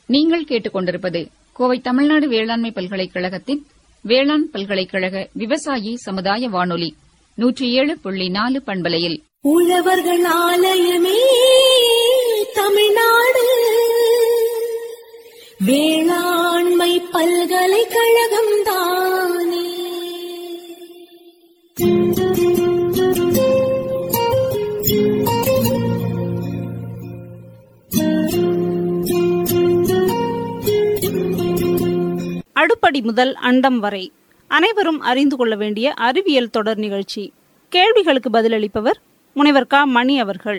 நீங்கள் கேட்டுக்கொண்டிருப்பது கோவை தமிழ்நாடு வேளாண்மை பல்கலைக்கழகத்தின் வேளாண் பல்கலைக்கழக விவசாயி சமுதாய வானொலி நூற்றி ஏழு புள்ளி நாலு பண்பலையில் உழவர்கள் ஆலயமே தமிழ்நாடு வேளாண்மை பல்கலைக்கழகம் தானே அடுப்படி முதல் அண்டம் வரை அனைவரும் அறிந்து கொள்ள வேண்டிய அறிவியல் தொடர் நிகழ்ச்சி கேள்விகளுக்கு பதிலளிப்பவர் முனைவர் க மணி அவர்கள்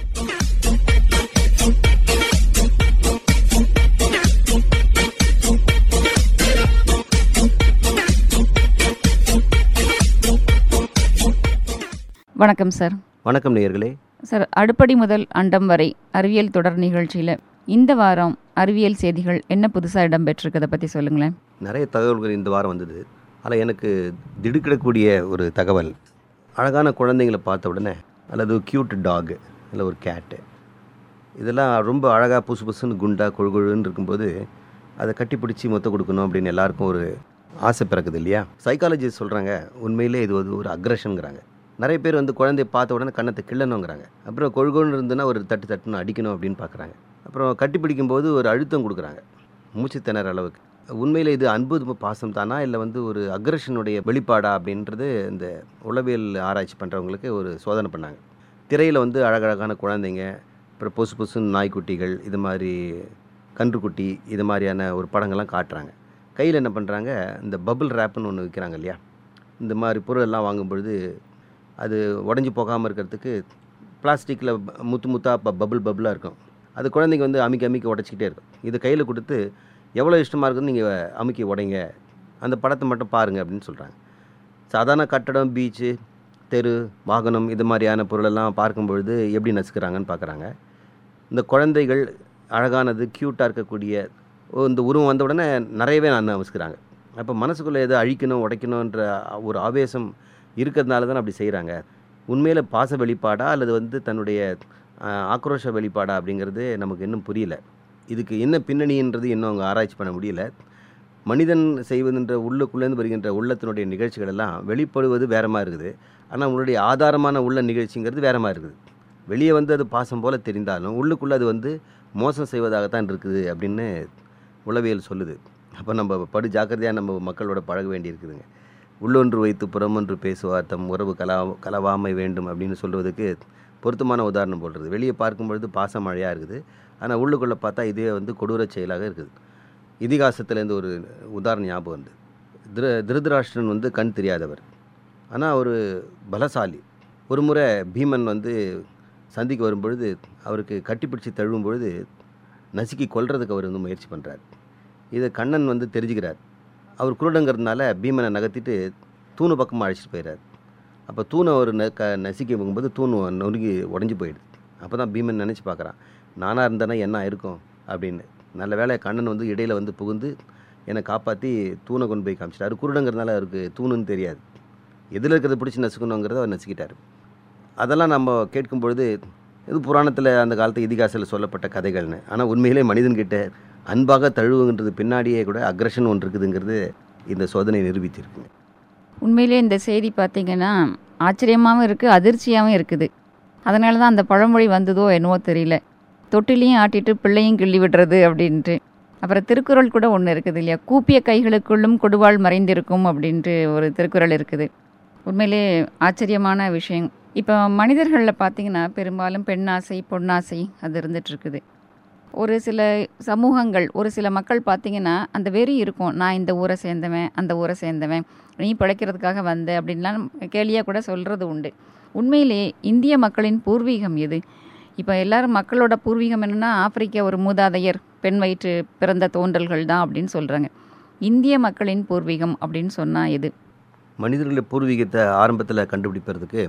வணக்கம் சார் வணக்கம் நேயர்களே சார் அடுப்படி முதல் அண்டம் வரை அறிவியல் தொடர் நிகழ்ச்சியில இந்த வாரம் அறிவியல் செய்திகள் என்ன புதுசா இடம்பெற்றிருக்கதை பத்தி சொல்லுங்களேன் நிறைய தகவல்கள் இந்த வாரம் வந்தது அதில் எனக்கு திடுக்கிடக்கூடிய ஒரு தகவல் அழகான குழந்தைங்களை பார்த்த உடனே அல்லது க்யூட் டாக் இல்லை ஒரு கேட்டு இதெல்லாம் ரொம்ப அழகாக புசு புசுன்னு குண்டா கொழு கொழுன்னு இருக்கும்போது அதை கட்டி பிடிச்சி மொத்த கொடுக்கணும் அப்படின்னு எல்லாருக்கும் ஒரு ஆசை பிறக்குது இல்லையா சைக்காலஜிஸ்ட் சொல்கிறாங்க உண்மையிலே இது ஒரு ஒரு அக்ரஷனுங்கிறாங்க நிறைய பேர் வந்து குழந்தைய பார்த்த உடனே கண்ணத்தை கிள்ளணுங்கிறாங்க அப்புறம் கொழுகொழுன்னு இருந்துன்னா ஒரு தட்டு தட்டுன்னு அடிக்கணும் அப்படின்னு பார்க்குறாங்க அப்புறம் கட்டி பிடிக்கும்போது ஒரு அழுத்தம் கொடுக்குறாங்க மூச்சு திணற அளவுக்கு உண்மையில் இது அன்பு பாசம் தானா இல்லை வந்து ஒரு அக்ரஷனுடைய வெளிப்பாடா அப்படின்றது இந்த உளவியல் ஆராய்ச்சி பண்ணுறவங்களுக்கு ஒரு சோதனை பண்ணாங்க திரையில் வந்து அழகழகான குழந்தைங்க அப்புறம் பொசு பொசுன்னு நாய்க்குட்டிகள் இது மாதிரி கன்றுக்குட்டி இது மாதிரியான ஒரு படங்கள்லாம் காட்டுறாங்க கையில் என்ன பண்ணுறாங்க இந்த பபுள் ரேப்புன்னு ஒன்று விற்கிறாங்க இல்லையா இந்த மாதிரி பொருளெல்லாம் வாங்கும்பொழுது அது உடஞ்சி போகாமல் இருக்கிறதுக்கு பிளாஸ்டிக்கில் முத்து முத்தாக இப்போ பபுள் பபுளாக இருக்கும் அது குழந்தைங்க வந்து அமுக்கி அமுக்கி உடச்சிக்கிட்டே இருக்கும் இது கையில் கொடுத்து எவ்வளோ இஷ்டமாக இருக்குன்னு நீங்கள் அமுக்கி உடைங்க அந்த படத்தை மட்டும் பாருங்கள் அப்படின்னு சொல்கிறாங்க சாதாரண கட்டடம் பீச்சு தெரு வாகனம் இது மாதிரியான பொருளெல்லாம் பார்க்கும்பொழுது எப்படி நசுக்கிறாங்கன்னு பார்க்குறாங்க இந்த குழந்தைகள் அழகானது க்யூட்டாக இருக்கக்கூடிய ஓ, இந்த உருவம் வந்த உடனே நிறையவே நான் நசுக்கிறாங்க அப்போ மனசுக்குள்ளே எதை அழிக்கணும் உடைக்கணுன்ற ஒரு ஆவேசம் இருக்கிறதுனால தான் அப்படி செய்கிறாங்க உண்மையில் பாச வெளிப்பாடா அல்லது வந்து தன்னுடைய ஆஹ், ஆக்ரோஷ வெளிப்பாடா அப்படிங்கிறது நமக்கு இன்னும் புரியல இதுக்கு என்ன பின்னணின்றது இன்னும் அவங்க ஆராய்ச்சி பண்ண முடியல மனிதன் செய்வதுன்ற உள்ளுக்குள்ளேருந்து வருகின்ற உள்ளத்தினுடைய நிகழ்ச்சிகள் எல்லாம் வெளிப்படுவது வேற மாதிரி இருக்குது ஆனால் உங்களுடைய ஆதாரமான உள்ள நிகழ்ச்சிங்கிறது வேற மாதிரி இருக்குது வெளியே வந்து அது பாசம் போல தெரிந்தாலும் உள்ளுக்குள்ளே அது வந்து மோசம் செய்வதாகத்தான் இருக்குது அப்படின்னு உளவியல் சொல்லுது அப்போ நம்ம படு ஜாக்கிரதையாக நம்ம மக்களோட பழக வேண்டியிருக்குதுங்க உள்ளொன்று வைத்து புறமொன்று பேசுவார் தம் உறவு கலா கலவாமை வேண்டும் அப்படின்னு சொல்வதுக்கு பொருத்தமான உதாரணம் போடுறது வெளியே பார்க்கும்பொழுது பாச மழையாக இருக்குது ஆனால் உள்ளுக்குள்ளே பார்த்தா இதே வந்து கொடூர செயலாக இருக்குது இதிகாசத்துலேருந்து ஒரு உதாரணம் ஞாபகம் வந்து திரு திருதராஷ்டிரன் வந்து கண் தெரியாதவர் ஆனால் ஒரு பலசாலி ஒரு முறை பீமன் வந்து சந்திக்க வரும்பொழுது அவருக்கு கட்டிப்பிடிச்சு தழுவும் பொழுது நசுக்கி கொல்றதுக்கு அவர் வந்து முயற்சி பண்ணுறார் இதை கண்ணன் வந்து தெரிஞ்சுக்கிறார் அவர் குருடங்கிறதுனால பீமனை நகர்த்திட்டு தூணு பக்கமாக அழைச்சிட்டு போயிடுறார் அப்போ தூணை ஒரு ந க நசுக்கி வைக்கும்போது தூண் நொறுங்கி உடஞ்சி போயிடுது அப்போ தான் பீமன் நினச்சி பார்க்குறான் நானாக இருந்தேன்னா என்ன இருக்கும் அப்படின்னு நல்ல வேளை கண்ணன் வந்து இடையில வந்து புகுந்து என்னை காப்பாற்றி தூணை கொண்டு போய் காமிச்சிட்டாரு குருடங்கிறதுனால அவருக்கு தூணுன்னு தெரியாது எதில் இருக்கிறத பிடிச்சி நசுக்கணுங்கிறத அவர் நசுக்கிட்டார் அதெல்லாம் நம்ம கேட்கும் பொழுது இது புராணத்தில் அந்த காலத்து இதிகாசத்தில் சொல்லப்பட்ட கதைகள்னு ஆனால் உண்மையிலே மனிதன்கிட்ட அன்பாக தழுவுகின்றது பின்னாடியே கூட அக்ரஷன் ஒன்று இருக்குதுங்கிறது இந்த சோதனை நிரூபித்திருக்குங்க உண்மையிலே இந்த செய்தி பார்த்தீங்கன்னா ஆச்சரியமாகவும் இருக்குது அதிர்ச்சியாகவும் இருக்குது அதனால தான் அந்த பழமொழி வந்ததோ என்னவோ தெரியல தொட்டிலையும் ஆட்டிட்டு பிள்ளையும் கிள்ளி விடுறது அப்படின்ட்டு அப்புறம் திருக்குறள் கூட ஒன்று இருக்குது இல்லையா கூப்பிய கைகளுக்குள்ளும் கொடுவாள் மறைந்திருக்கும் அப்படின்ட்டு ஒரு திருக்குறள் இருக்குது உண்மையிலே ஆச்சரியமான விஷயம் இப்போ மனிதர்களில் பார்த்தீங்கன்னா பெரும்பாலும் பெண்ணாசை பொன்னாசை அது இருந்துட்டு இருக்குது ஒரு சில சமூகங்கள் ஒரு சில மக்கள் பார்த்தீங்கன்னா அந்த வெறி இருக்கும் நான் இந்த ஊரை சேர்ந்தவன் அந்த ஊரை சேர்ந்தவன் நீ பிழைக்கிறதுக்காக வந்த அப்படின்லாம் கேலியாக கூட சொல்கிறது உண்டு உண்மையிலே இந்திய மக்களின் பூர்வீகம் எது இப்போ எல்லாரும் மக்களோட பூர்வீகம் என்னென்னா ஆப்பிரிக்க ஒரு மூதாதையர் பெண் வயிற்று பிறந்த தோன்றல்கள் தான் அப்படின்னு சொல்கிறாங்க இந்திய மக்களின் பூர்வீகம் அப்படின்னு சொன்னால் எது மனிதர்களுடைய பூர்வீகத்தை ஆரம்பத்தில் கண்டுபிடிப்பதற்கு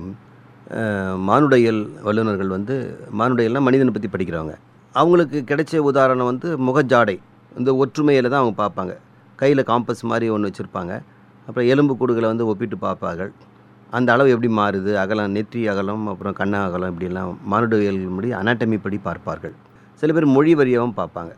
அஹ், மானுடையல் வல்லுநர்கள் வந்து மானுடையல்னால் மனிதனை பற்றி படிக்கிறவங்க அவங்களுக்கு கிடைச்ச உதாரணம் வந்து முகஜாடை இந்த ஒற்றுமையில் தான் அவங்க பார்ப்பாங்க கையில் காம்பஸ் மாதிரி ஒன்று வச்சுருப்பாங்க அப்புறம் எலும்பு கூடுகளை வந்து ஒப்பிட்டு பார்ப்பார்கள் அந்த அளவு எப்படி மாறுது அகலம் நெற்றி அகலம் அப்புறம் கண்ண அகலம் இப்படிலாம் மானுடவியல் முடி அனாட்டமி படி பார்ப்பார்கள் சில பேர் மொழி வரியாகவும் பார்ப்பாங்க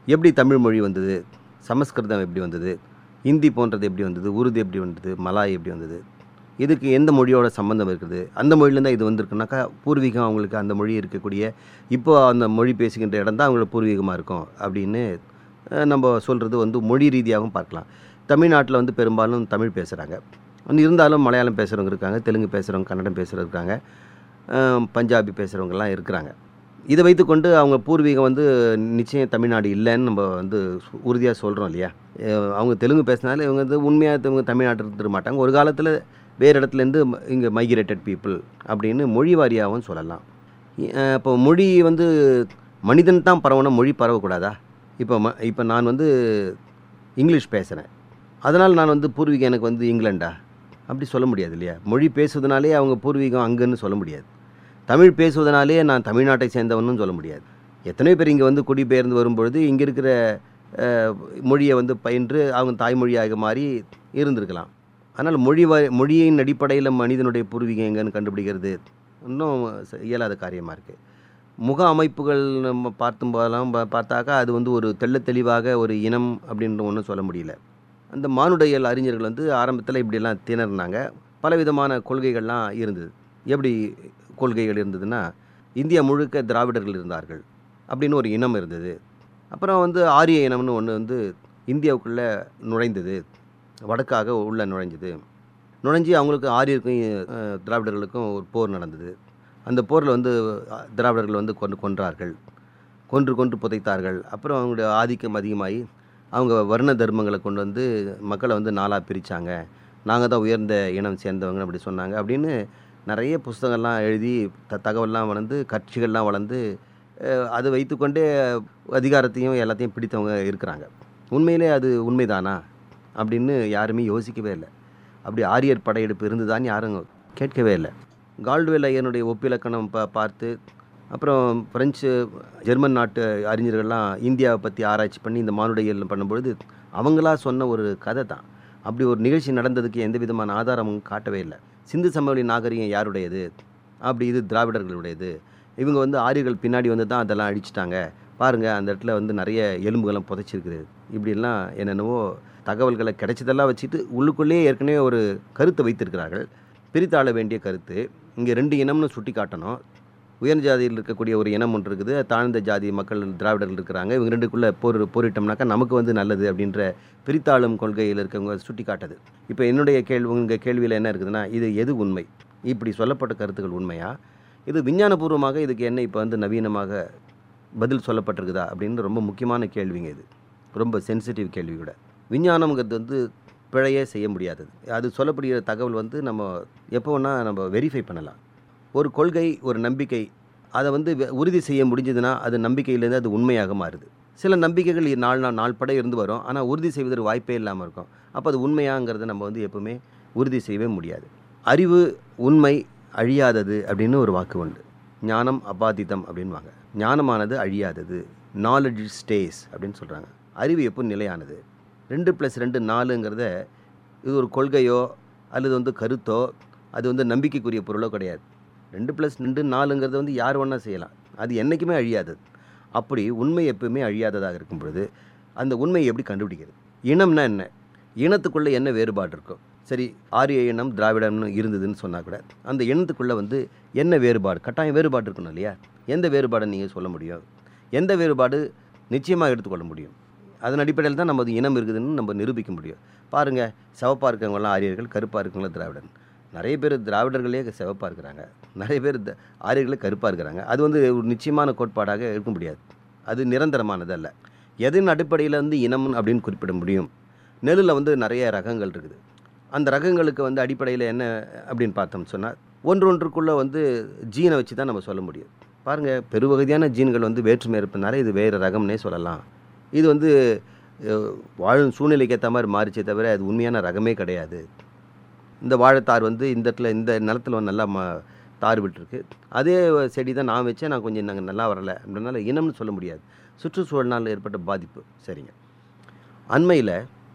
எப்படி தமிழ் மொழி வந்தது சமஸ்கிருதம் எப்படி வந்தது ஹிந்தி போன்றது எப்படி வந்தது உருது எப்படி வந்தது மலாய் எப்படி வந்தது இதுக்கு எந்த மொழியோட சம்மந்தம் இருக்குது அந்த மொழியிலேருந்து இது வந்திருக்குனாக்கா பூர்வீகம் அவங்களுக்கு அந்த மொழி இருக்கக்கூடிய இப்போ அந்த மொழி பேசுகின்ற இடம் தான் அவங்களோட பூர்வீகமாக இருக்கும் அப்படின்னு அஹ், நம்ம சொல்கிறது வந்து மொழி ரீதியாகவும் பார்க்கலாம் தமிழ்நாட்டில் வந்து பெரும்பாலும் தமிழ் பேசுகிறாங்க இருந்தாலும் மலையாளம் பேசுகிறவங்க இருக்காங்க தெலுங்கு பேசுகிறவங்க கன்னடம் பேசுகிறவங்க இருக்காங்க அஹ், பஞ்சாபி பேசுகிறவங்கலாம் இருக்கிறாங்க இதை வைத்துக்கொண்டு அவங்க பூர்வீகம் வந்து நிச்சயம் தமிழ்நாடு இல்லைன்னு நம்ம வந்து உறுதியாக சொல்கிறோம் இல்லையா அஹ், அவங்க தெலுங்கு பேசினாலும் இவங்க வந்து உண்மையாக இவங்க தமிழ்நாட்டில் இருந்துட மாட்டாங்க ஒரு காலத்தில் வேறு இடத்துலேருந்து இங்கே மைக்ரேட்டட் பீப்புள் அப்படின்னு மொழி வாரியாகவும் சொல்லலாம் அஹ், இப்போ மொழி வந்து மனிதன் தான் பரவணும் மொழி பரவக்கூடாதா இப்போ ம இப்போ நான் வந்து இங்கிலீஷ் பேசுகிறேன் அதனால் நான் வந்து பூர்வீகம் எனக்கு வந்து இங்கிலாண்டா அப்படி சொல்ல முடியாது இல்லையா மொழி பேசுவதனாலே அவங்க பூர்வீகம் அங்கன்னு சொல்ல முடியாது தமிழ் பேசுவதனாலே நான் தமிழ்நாட்டை சேர்ந்தவனும் சொல்ல முடியாது எத்தனையோ பேர் இங்கே வந்து குடிபெயர்ந்து வரும்பொழுது இங்கே இருக்கிற அஹ், மொழியை வந்து பயின்று அவங்க தாய்மொழியாக மாறி இருந்திருக்கலாம் ஆனால் மொழி வ மொழியின் அடிப்படையில் மனிதனுடைய பூர்வீகம் எங்கன்னு கண்டுபிடிக்கிறது இன்னும் ச- இயலாத காரியமாக இருக்குது முக அமைப்புகள் நம்ம பார்த்தும் போதெல்லாம் பா- பார்த்தாக்கா அது வந்து ஒரு தெள்ளத் தெளிவாக ஒரு இனம் அப்படின்ற ஒன்றும் சொல்ல முடியல அந்த மானுடையல் அறிஞர்கள் வந்து ஆரம்பத்தில் இப்படியெல்லாம் திணறினாங்க பலவிதமான கொள்கைகள்லாம் இருந்தது எப்படி கொள்கைகள் இருந்ததுன்னா இந்தியா முழுக்க திராவிடர்கள் இருந்தார்கள் அப்படின்னு ஒரு இனம் இருந்தது அப்புறம் வந்து ஆரிய இனம்னு ஒன்று வந்து இந்தியாவுக்குள்ளே நுழைந்தது வடக்காக உள்ளே நுழைஞ்சது நுழைஞ்சி அவங்களுக்கு ஆரியருக்கும் அஹ், திராவிடர்களுக்கும் ஒரு போர் நடந்தது அந்த போரில் வந்து அஹ், திராவிடர்கள் வந்து கொன்று கொன்றார்கள் கொன்று கொன்று புதைத்தார்கள் அப்புறம் அவங்களுடைய ஆதிக்கம் அதிகமாகி அவங்க வர்ண தர்மங்களை கொண்டு வந்து மக்களை வந்து நாளாக பிரித்தாங்க நாங்கள் தான் உயர்ந்த இனம் சேர்ந்தவங்க அப்படி சொன்னாங்க அப்படின்னு நிறைய புஸ்தகம்லாம் எழுதி த தகவல்லாம் வளர்ந்து கட்சிகள்லாம் வளர்ந்து அஹ், அதை வைத்துக்கொண்டே அதிகாரத்தையும் எல்லாத்தையும் பிடித்தவங்க இருக்கிறாங்க உண்மையிலே அது உண்மைதானா அப்படின்னு யாருமே யோசிக்கவே இல்லை அப்படி ஆரியர் படையெடுப்பு இருந்துதான்னு யாரும் கேட்கவே இல்லை கால்டுவெல் ஐயனுடைய ஒப்பிலக்கணம் பா பார்த்து அப்புறம் பிரெஞ்சு ஜெர்மன் நாட்டு அறிஞர்கள்லாம் இந்தியாவை பற்றி ஆராய்ச்சி பண்ணி இந்த மானுடையல் பண்ணும்பொழுது அவங்களா சொன்ன ஒரு கதை தான் அப்படி ஒரு நிகழ்ச்சி நடந்ததுக்கு எந்த விதமான ஆதாரமும் காட்டவே இல்லை சிந்து சமவெளி நாகரிகம் யாருடையது அப்படி இது திராவிடர்களுடையது இவங்க வந்து ஆரியர்கள் பின்னாடி வந்து தான் அதெல்லாம் அழிச்சிட்டாங்க பாருங்கள் அந்த இடத்துல வந்து நிறைய எலும்புகள்லாம் புதைச்சிருக்குது இப்படிலாம் என்னென்னவோ தகவல்களை கிடைச்சதெல்லாம் வச்சுட்டு உள்ளுக்குள்ளேயே ஏற்கனவே ஒரு கருத்தை வைத்திருக்கிறார்கள் பிரித்தாள வேண்டிய கருத்து இங்கே ரெண்டு இனம்னு சுட்டி காட்டணும் உயர் ஜாதியில் இருக்கக்கூடிய ஒரு இனம் ஒன்று இருக்குது தாழ்ந்த ஜாதி மக்கள் திராவிடர்கள் இருக்கிறாங்க இவங்க ரெண்டுக்குள்ளே போர் போரிட்டோம்னாக்கா நமக்கு வந்து நல்லது அப்படின்ற பிரித்தாளும் கொள்கையில் இருக்கவங்க சுட்டி காட்டுது இப்போ என்னுடைய கேள்வி உங்கள் கேள்வியில் என்ன இருக்குதுன்னா இது எது உண்மை இப்படி சொல்லப்பட்ட கருத்துக்கள் உண்மையா இது விஞ்ஞானபூர்வமாக இதுக்கு என்ன இப்போ வந்து நவீனமாக பதில் சொல்லப்பட்டிருக்குதா அப்படின்னு ரொம்ப முக்கியமான கேள்விங்க இது ரொம்ப சென்சிட்டிவ் கேள்வி கூட விஞ்ஞானம்ங்கிறது வந்து பிழையே செய்ய முடியாதது அது சொல்லப்படுகிற தகவல் வந்து நம்ம எப்போ வேணால் நம்ம வெரிஃபை பண்ணலாம் ஒரு கொள்கை ஒரு நம்பிக்கை அதை வந்து வெ- உறுதி செய்ய முடிஞ்சதுன்னா அது நம்பிக்கையிலேருந்து அது உண்மையாக மாறுது சில நம்பிக்கைகள் இ- நாள் நாள் நாள் பட இருந்து வரும் ஆனால் உறுதி செய்வதற்கு வாய்ப்பே இல்லாமல் இருக்கும் அப்போ அது உண்மையாங்கிறத நம்ம வந்து எப்பவுமே உறுதி செய்யவே முடியாது அறிவு உண்மை அழியாதது அப்படின்னு ஒரு வாக்கு உண்டு ஞானம் அபாதிதம் அப்படின்வாங்க ஞானமானது அழியாதது நாலெட்ஜ் ஸ்டேஸ் அப்படின்னு சொல்கிறாங்க அறிவு எப்போ நிலையானது ரெண்டு ப்ளஸ் ரெண்டு நாலுங்கிறத இது ஒரு கொள்கையோ அல்லது வந்து கருத்தோ அது வந்து நம்பிக்கைக்குரிய பொருளோ கிடையாது ரெண்டு ப்ளஸ் ரெண்டு நாலுங்கிறது வந்து யார் வேணால் செய்யலாம் அது என்றைக்குமே அழியாதது அப்படி உண்மை எப்பவுமே அழியாததாக இருக்கும் பொழுது அந்த உண்மையை எப்படி கண்டுபிடிக்கிறது இனம்னா என்ன இனத்துக்குள்ளே என்ன வேறுபாடு இருக்கும் சரி ஆரிய இனம் திராவிடம்னு இருந்ததுன்னு சொன்னால் கூட அந்த இனத்துக்குள்ளே வந்து என்ன வேறுபாடு கட்டாயம் வேறுபாடு இருக்கணும் இல்லையா எந்த வேறுபாடை நீங்கள் சொல்ல முடியும் எந்த வேறுபாடு நிச்சயமாக எடுத்துக்கொள்ள முடியும் அதன் அடிப்படையில் தான் நம்ம அது இனம் இருக்குதுன்னு நம்ம நிரூபிக்க முடியும் பாருங்கள் சிவப்பாக இருக்கவங்களாம் ஆரியர்கள் கருப்பாக இருக்கவங்களாம் திராவிடன் நிறைய பேர் திராவிடர்களே சிவப்பாக இருக்கிறாங்க நிறைய பேர் த- ஆரியர்களே கருப்பாக இருக்கிறாங்க அது வந்து ஒரு நிச்சயமான கோட்பாடாக இருக்க முடியாது அது நிரந்தரமானது அல்ல எதன் அடிப்படையில் வந்து இனம் அப்படின்னு குறிப்பிட முடியும் நெல்லில் வந்து நிறைய ரகங்கள் இருக்குது அந்த ரகங்களுக்கு வந்து அடிப்படையில் என்ன அப்படின்னு பார்த்தோம் சொன்னால் ஒன்றொன்றுக்குள்ளே வந்து ஜீனை வச்சு தான் நம்ம சொல்ல முடியும் பாருங்கள் பெருவகதியான ஜீன்கள் வந்து வேற்றுமை இருப்பதுனால இது வேறு ரகம்னே சொல்லலாம் இது வந்து அஹ், வாழும் சூழ்நிலைக்கு ஏற்ற மாதிரி மாறிச்சே தவிர அது உண்மையான ரகமே கிடையாது இந்த வாழைத்தார் வந்து இந்த இடத்துல இந்த நிலத்துல வந்து நல்லா ம தார் விட்டுருக்கு அதே செடி தான் நான் வச்சேன் நான் கொஞ்சம் நாங்கள் நல்லா வரல அப்படினால இனம்னு சொல்ல முடியாது சுற்றுச்சூழல்னால் ஏற்பட்ட பாதிப்பு சரிங்க அண்மையில்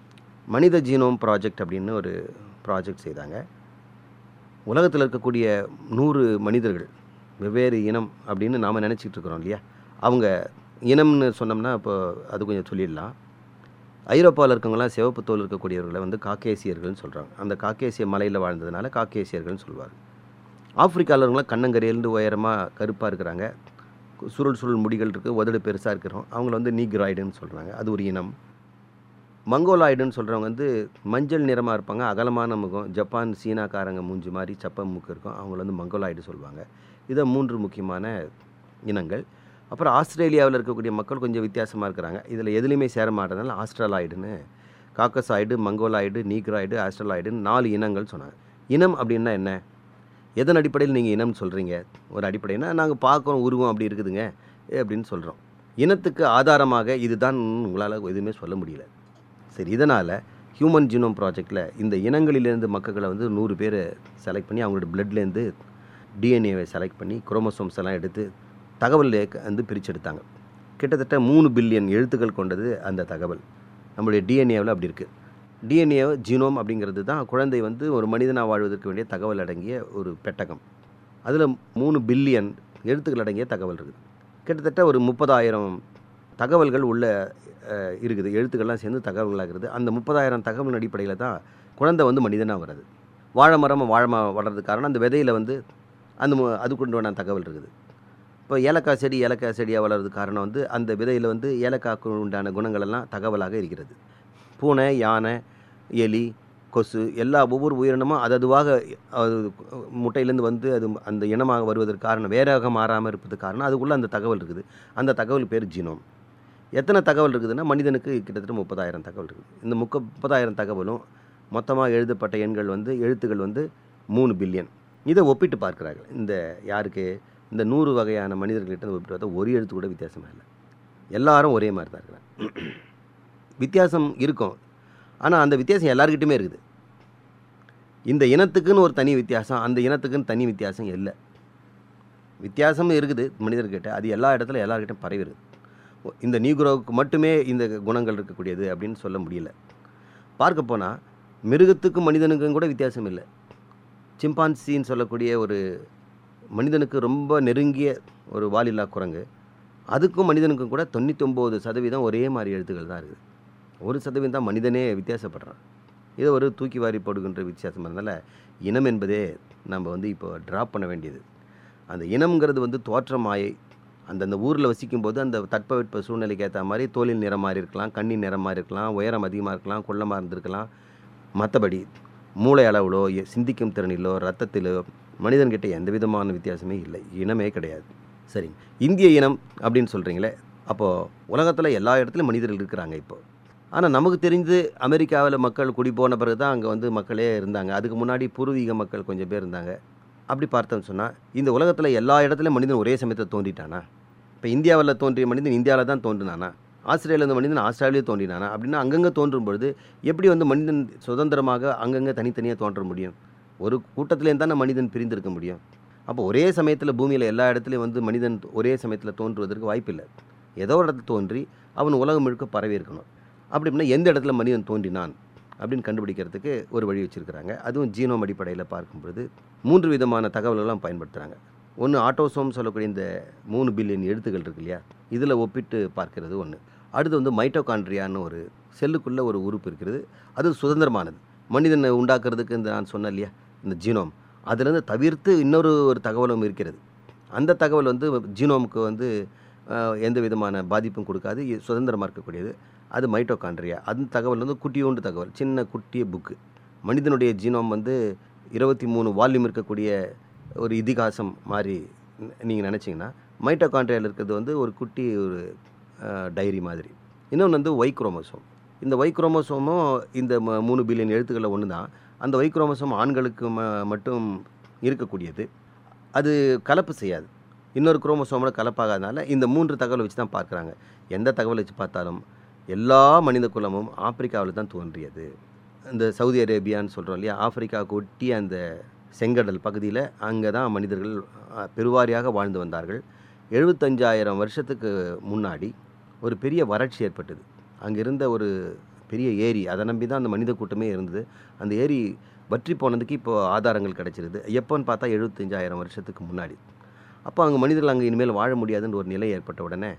மனித ஜீனோம் ப்ராஜெக்ட் அப்படின்னு ஒரு ப்ராஜெக்ட் செய்தாங்க உலகத்தில் இருக்கக்கூடிய நூறு மனிதர்கள் வெவ்வேறு இனம் அப்படின்னு நாம் நினச்சிட்டு இருக்கிறோம் இல்லையா அவங்க இனம்னு சொன்னோம்னா இப்போ அது கொஞ்சம் சொல்லிடலாம் ஐரோப்பாவில் இருக்கவங்களாம் சிவப்பு தோல் இருக்கக்கூடியவர்களை வந்து காக்கேசியர்கள்னு சொல்கிறாங்க அந்த காக்கேசிய மலையில் வாழ்ந்ததுனால காக்கேசியர்கள்னு சொல்லுவாங்க ஆப்பிரிக்காவில் இருக்கவங்களாம் கண்ணங்கரையிலேருந்து உயரமாக கருப்பாக இருக்கிறாங்க சுருள் சுருள் முடிகள் இருக்குது உதடு பெருசாக இருக்கிறோம் அவங்கள வந்து நீக்ராய்டுன்னு சொல்கிறாங்க அது ஒரு இனம் மங்கோலாய்டுன்னு சொல்கிறவங்க வந்து மஞ்சள் நிறமாக இருப்பாங்க அகலமான முகம் ஜப்பான் சீனாக்காரங்க மூஞ்சி மாதிரி சப்ப மூக்கு இருக்கும் அவங்கள வந்து மங்கோலாய்டு சொல்லுவாங்க இதை மூன்று முக்கியமான இனங்கள் அப்புறம் ஆஸ்திரேலியாவில் இருக்கக்கூடிய மக்கள் கொஞ்சம் வித்தியாசமாக இருக்கிறாங்க இதில் எதுலேயுமே சேர மாட்டதுனால ஆஸ்ட்ரலாய்டுன்னு காக்கசாய்டு மங்கோலாய்டு நீக்ராய்டு ஆஸ்ட்ரலாய்டுன்னு நாலு இனங்கள் சொன்னாங்க இனம் அப்படின்னா என்ன எதன் அடிப்படையில் நீங்கள் இனம்னு சொல்கிறீங்க ஒரு அடிப்படைனா நாங்கள் பார்க்குறோம் உருவம் அப்படி இருக்குதுங்க ஏ அப்படின்னு சொல்கிறோம் இனத்துக்கு ஆதாரமாக இதுதான் உங்களால் எதுவுமே சொல்ல முடியல சரி இதனால் ஹியூமன் ஜீனோம் ப்ராஜெக்டில் இந்த இனங்களிலேருந்து மக்களை வந்து நூறு பேரை செலக்ட் பண்ணி அவங்களோட பிளட்லேருந்து டிஎன்ஏவை செலக்ட் பண்ணி குரோமோசோம்ஸ் எல்லாம் எடுத்து தகவல் வந்து பிரிச்செடுத்தாங்க கிட்டத்தட்ட மூணு பில்லியன் எழுத்துக்கள் கொண்டது அந்த தகவல் நம்மளுடைய டிஎன்ஏவில் அப்படி இருக்குது டிஎன்ஏ ஜீனோம் அப்படிங்கிறது தான் குழந்தை வந்து ஒரு மனிதனாக வாழ்வதற்கு வேண்டிய தகவல் அடங்கிய ஒரு பெட்டகம் அதில் மூணு பில்லியன் எழுத்துக்கள் அடங்கிய தகவல் இருக்குது கிட்டத்தட்ட ஒரு முப்பதாயிரம் தகவல்கள் உள்ள அஹ், இருக்குது எழுத்துக்கள்லாம் சேர்ந்து தகவல்களாக இருக்குது அந்த முப்பதாயிரம் தகவல் அடிப்படையில் தான் குழந்தை வந்து மனிதனாக வருது வாழை மரம் வாழை மரம் வளர்றதுக்கு காரணம் அந்த விதையில் வந்து அந்த மு- அதுக்கு உண்டான தகவல் இருக்குது இப்போ ஏலக்காய் செடி ஏலக்காய் செடியாக வளர்றதுக்கு காரணம் வந்து அந்த விதையில் வந்து ஏலக்காய்க்கு உண்டான குணங்கள் எல்லாம் தகவலாக இருக்கிறது பூனை யானை எலி கொசு எல்லா ஒவ்வொரு உயிரினமும் அது அதுவாக அது முட்டையிலேருந்து வந்து அது அந்த இனமாக வருவதற்கு காரணம் வேறாக மாறாமல் இருப்பதுக்கு காரணம் அதுக்குள்ளே அந்த தகவல் இருக்குது அந்த தகவல் பேர் ஜீனோம் எத்தனை தகவல் இருக்குதுன்னா மனிதனுக்கு கிட்டத்தட்ட முப்பதாயிரம் தகவல் இருக்குது இந்த முக்க முப்பதாயிரம் தகவலும் மொத்தமாக எழுதப்பட்ட எண்கள் வந்து எழுத்துக்கள் வந்து மூணு பில்லியன் இதை ஒப்பிட்டு பார்க்குறார்கள் இந்த யாருக்கு இந்த நூறு வகையான மனிதர்கள்கிட்ட ஒப்பிட்டு பார்த்தா ஒரு எழுத்து கூட வித்தியாசமாக இல்லை எல்லாரும் ஒரே மாதிரி தான் இருக்கிறாங்க வித்தியாசம் இருக்கும் ஆனால் அந்த வித்தியாசம் எல்லாருக்கிட்டையுமே இருக்குது இந்த இனத்துக்குன்னு ஒரு தனி வித்தியாசம் அந்த இனத்துக்குன்னு தனி வித்தியாசம் இல்லை வித்தியாசம் இருக்குது மனிதர்கிட்ட அது எல்லா இடத்துல எல்லார்கிட்டையும் பரவி இருக்குது இந்த நீக்ரோவுக்கு மட்டுமே இந்த குணங்கள் இருக்கக்கூடியது அப்படின்னு சொல்ல முடியல பார்க்க போனால் மிருகத்துக்கும் மனிதனுக்கும் கூட வித்தியாசம் இல்லை சிம்பான்சின்னு சொல்லக்கூடிய ஒரு மனிதனுக்கு ரொம்ப நெருங்கிய ஒரு வாலில்லா குரங்கு அதுக்கும் மனிதனுக்கும் கூட தொண்ணூத்தொம்பது சதவீதம் ஒரே மாதிரி எழுத்துக்கள் தான் இருக்குது ஒரு சதவீதம் தான் மனிதனே வித்தியாசப்படுறான் இது ஒரு தூக்கி வாரி போடுகின்ற வித்தியாசம் அதனால் இனம் என்பதே நம்ம வந்து இப்போ ட்ராப் பண்ண வேண்டியது அந்த இனம்ங்கிறது வந்து தோற்ற மாயை அந்தந்த ஊரில் வசிக்கும் போது அந்த தட்பவெட்ப சூழ்நிலைக்கு ஏற்ற மாதிரி தோலின் நிறம் மாறி இருக்கலாம் கண்ணின் நிறம் மாறி இருக்கலாம் உயரம் அதிகமாக இருக்கலாம் குள்ளமாக இருந்திருக்கலாம் மற்றபடி மூளை அளவிலோ எ- சிந்திக்கும் திறனிலோ ரத்தத்திலோ மனிதன்கிட்ட எந்த விதமான வித்தியாசமே இல்லை இனமே கிடையாது சரிங்க இந்திய இனம் அப்படின்னு சொல்கிறீங்களே அப்போது உலகத்தில் எல்லா இடத்துலையும் மனிதர்கள் இருக்கிறாங்க இப்போ ஆனால் நமக்கு தெரிஞ்சு அமெரிக்காவில் மக்கள் குடி போன பிறகு தான் அங்கே வந்து மக்களே இருந்தாங்க அதுக்கு முன்னாடி பூர்வீக மக்கள் கொஞ்சம் பேர் இருந்தாங்க அப்படி பார்த்தோம்னு சொன்னால் இந்த உலகத்தில் எல்லா இடத்துலையும் மனிதன் ஒரே சமயத்தில் தோன்றிட்டானா இப்போ இந்தியாவில் தோன்றிய மனிதன் இந்தியாவில் தான் தோன்றினானா ஆஸ்திரேலியாவில் இருந்த மனிதன் ஆஸ்திரேலியா தோன்றினானா அப்படின்னா அங்கங்கே தோன்றும் பொழுது எப்படி வந்து மனிதன் சுதந்திரமாக அங்கங்கே தனித்தனியாக தோன்ற முடியும் ஒரு கூட்டத்திலேருந்து தானே மனிதன் பிரிந்திருக்க முடியும் அப்போ ஒரே சமயத்தில் பூமியில் எல்லா இடத்துலையும் வந்து மனிதன் ஒரே சமயத்தில் தோன்றுவதற்கு வாய்ப்பில்லை ஏதோ ஒரு இடத்துல தோன்றி அவன் உலகம் முழுக்க பரவி இருக்கணும் அப்படி அப்படின்னா எந்த இடத்துல மனிதன் தோன்றினான் அப்படின்னு கண்டுபிடிக்கிறதுக்கு ஒரு வழி வச்சுருக்கிறாங்க அதுவும் ஜீனோம் அடிப்படையில் பார்க்கும் பொழுது மூன்று விதமான தகவல்கள்லாம் பயன்படுத்துகிறாங்க ஒன்று ஆட்டோசோம் சொல்லக்கூடிய இந்த மூணு பில்லியன் எழுத்துக்கள் இருக்கு இல்லையா இதில் ஒப்பிட்டு பார்க்கிறது ஒன்று அடுத்து வந்து மைட்டோகாண்ட்ரியான்னு ஒரு செல்லுக்குள்ளே ஒரு உறுப்பு இருக்கிறது அது சுதந்திரமானது மனிதனை உண்டாக்குறதுக்கு இந்த நான் சொன்னேன் இல்லையா இந்த ஜீனோம் அதுலேருந்து தவிர்த்து இன்னொரு ஒரு தகவலும் இருக்கிறது அந்த தகவல் வந்து ஜீனோமுக்கு வந்து அஹ், எந்த விதமான பாதிப்பும் கொடுக்காது இ- சுதந்திரமாக இருக்கக்கூடியது அது மைட்டோகாண்ட்ரியா அந்த தகவல் வந்து குட்டியோண்டு தகவல் சின்ன குட்டிய புக்கு மனிதனுடைய ஜீனோம் வந்து இருபத்தி மூணு வால்யூம் இருக்கக்கூடிய ஒரு இதிகாசம் மாதிரி நீங்கள் நினச்சிங்கன்னா மைட்டோகாண்ட்ரியாவில் இருக்கிறது வந்து ஒரு குட்டி ஒரு டைரி மாதிரி இன்னொன்று வந்து ஒய் குரோமோசோம் இந்த ஒய் குரோமோசோமும் இந்த ம- மூணு பில்லியன் எழுத்துக்களில் ஒன்று தான் அந்த ஒய் குரோமோசோம் ஆண்களுக்கு ம மட்டும் இருக்கக்கூடியது அது கலப்பு செய்யாது இன்னொரு குரோமோசோமோட கலப்பாகாதனால இந்த மூன்று தகவலை வச்சு தான் பார்க்குறாங்க எந்த தகவலை வச்சு பார்த்தாலும் எல்லா மனித குலமும் ஆப்பிரிக்காவில் தான் தோன்றியது இந்த சவுதி அரேபியான்னு சொல்கிறோம் இல்லையா ஆப்பிரிக்காவுக்கு ஒட்டி அந்த செங்கடல் பகுதியில் அங்கே தான் மனிதர்கள் அஹ், பெருவாரியாக வாழ்ந்து வந்தார்கள் எழுபத்தஞ்சாயிரம் வருஷத்துக்கு முன்னாடி ஒரு பெரிய வறட்சி ஏற்பட்டது அங்கே இருந்த ஒரு பெரிய ஏரி அதை நம்பி தான் அந்த மனித கூட்டமே இருந்தது அந்த ஏரி வற்றி போனதுக்கு இப்போ ஆதாரங்கள் கிடைச்சிருது எப்போன்னு பார்த்தா எழுபத்தஞ்சாயிரம் வருஷத்துக்கு முன்னாடி அப்போ அங்கே மனிதர்கள் அங்கே இனிமேல் வாழ முடியாதுன்ற ஒரு நிலை ஏற்பட்ட உடனே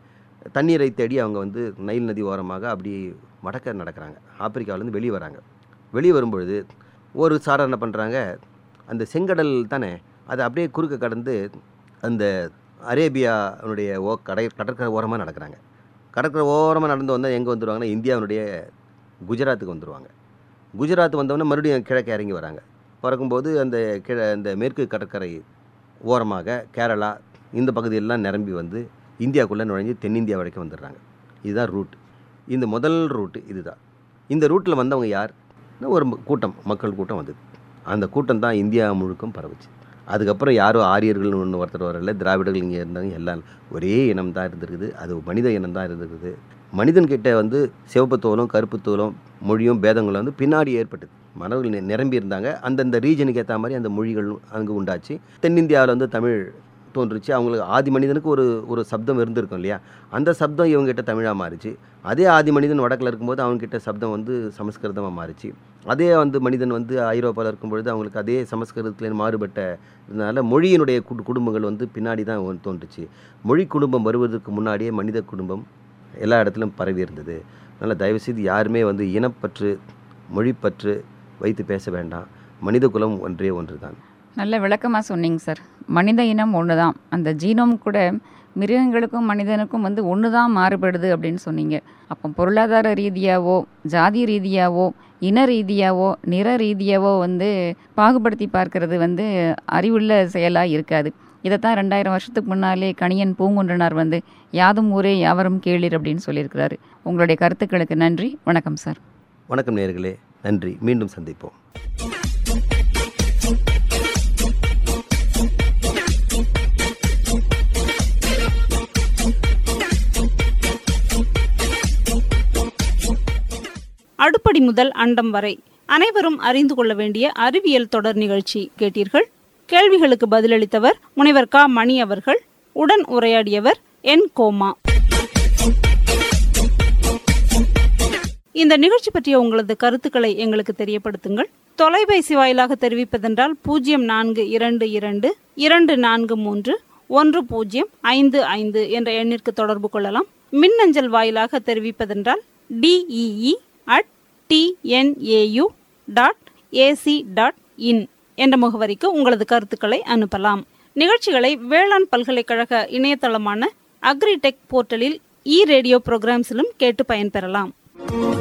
தண்ணீரை தேடி அவங்க வந்து நைல் நதி ஓரமாக அப்படி வடக்க நடக்கிறாங்க ஆப்பிரிக்காவிலேருந்து வெளியே வராங்க வெளியே வரும்பொழுது ஒரு சாரார் என்ன பண்ணுறாங்க அந்த செங்கடல் தானே அதை அப்படியே குறுக்க கடந்து அந்த அரேபியாவுடைய ஓ கடை கடற்கரை ஓரமாக நடக்கிறாங்க கடற்கரை ஓரமாக நடந்து வந்தால் எங்கே வந்துடுவாங்கன்னா இந்தியாவினுடைய குஜராத்துக்கு வந்துடுவாங்க குஜராத் வந்தவொடனே மறுபடியும் கிழக்கு இறங்கி வராங்க பறக்கும்போது அந்த கிழ அந்த மேற்கு கடற்கரை ஓரமாக கேரளா இந்த பகுதியெல்லாம் நிரம்பி வந்து இந்தியாவுக்குள்ளே நுழைஞ்சு தென்னிந்தியா வரைக்கும் வந்துடுறாங்க இதுதான் ரூட் இந்த முதல் ரூட்டு இதுதான் இந்த ரூட்டில் வந்தவங்க யார் ஒரு கூட்டம் மக்கள் கூட்டம் வந்தது அந்த கூட்டம் தான் இந்தியா முழுக்கும் பரவுச்சு அதுக்கப்புறம் யாரும் ஆரியர்கள் ஒன்று ஒருத்தர் வரல திராவிடர்கள் இங்கே இருந்தாங்க எல்லாம் ஒரே இனம் தான் இருந்திருக்குது அது மனித இனம் தான் இருந்திருக்குது மனிதன்கிட்ட வந்து சிவப்பு தோலும் கருப்பு தோலும் மொழியும் பேதங்களும் வந்து பின்னாடி ஏற்பட்டது மனவர்கள் நி- நிரம்பி இருந்தாங்க அந்தந்த ரீஜனுக்கு ஏற்ற மாதிரி அந்த மொழிகள் அங்கே உண்டாச்சு தென்னிந்தியாவில் வந்து தமிழ் தோன்றுச்சு அவங்களுக்கு ஆதி மனிதனுக்கு ஒரு ஒரு சப்தம் இருந்திருக்கும் இல்லையா அந்த சப்தம் இவங்ககிட்ட தமிழாக மாறிச்சு அதே ஆதி மனிதன் வடக்கில் இருக்கும்போது அவங்ககிட்ட சப்தம் வந்து சமஸ்கிருதமாக மாறிச்சு அதே வந்து மனிதன் வந்து ஐரோப்பாவில் இருக்கும்பொழுது அவங்களுக்கு அதே சமஸ்கிருதத்தில் மாறுபட்ட இதனால மொழியினுடைய குடு- குடும்பங்கள் வந்து பின்னாடி தான் ஒ- தோன்றுச்சு மொழி குடும்பம் வருவதற்கு முன்னாடியே மனித குடும்பம் எல்லா இடத்துலையும் பரவி இருந்தது அதனால் தயவுசெய்து யாருமே வந்து இனப்பற்று மொழிப்பற்று வைத்து பேச வேண்டாம் மனித குலம் ஒன்றே ஒன்று தான் நல்ல விளக்கமாக சொன்னீங்க சார் மனித இனம் ஒன்று தான் அந்த ஜீனோம் கூட மிருகங்களுக்கும் மனிதனுக்கும் வந்து ஒன்று தான் மாறுபடுது அப்படின்னு சொன்னீங்க அப்போ பொருளாதார ரீதியாவோ ஜாதி ரீதியாவோ இன ரீதியாவோ நிற ரீதியாவோ வந்து பாகுபடுத்தி பார்க்கறது வந்து அறிவுள்ள செயலாக இருக்காது இதைத்தான் ரெண்டாயிரம் வருஷத்துக்கு முன்னாலே கணியன் பூங்குன்றனார் வந்து யாதும் ஊரே யாவரும் கேளீர் அப்படின்னு சொல்லியிருக்கிறாரு உங்களுடைய கருத்துக்களுக்கு நன்றி வணக்கம் சார் வணக்கம் நேயர்களே நன்றி மீண்டும் சந்திப்போம் அடுப்படி முதல் அண்டம் வரை அனைவரும் அறிந்து கொள்ள வேண்டிய அறிவியல் தொடர் நிகழ்ச்சி கேட்டீர்கள் கேள்விகளுக்கு பதிலளித்தவர் முனைவர் க மணி அவர்கள் உடன் உரையாடியவர் என் கோமா இந்த நிகழ்ச்சி பற்றிய உங்களது கருத்துக்களை எங்களுக்கு தெரியப்படுத்துங்கள் தொலைபேசி வாயிலாக தெரிவிப்பதென்றால் பூஜ்ஜியம் நான்கு இரண்டு இரண்டு இரண்டு நான்கு மூன்று ஒன்று பூஜ்ஜியம் ஐந்து ஐந்து என்ற எண்ணிற்கு தொடர்பு கொள்ளலாம் மின்னஞ்சல் வாயிலாக தெரிவிப்பதென்றால் D E E at T N A U dot A C dot in என்ற முகவரிக்கு உங்களது கருத்துக்களை அனுப்பலாம் நிகழ்ச்சிகளை வேளாண் பல்கலைக்கழக இணையதளமான அக்ரிடெக் போர்ட்டலில் இ ரேடியோ ப்ரோக்ராம்ஸிலும் கேட்டு பயன்பெறலாம்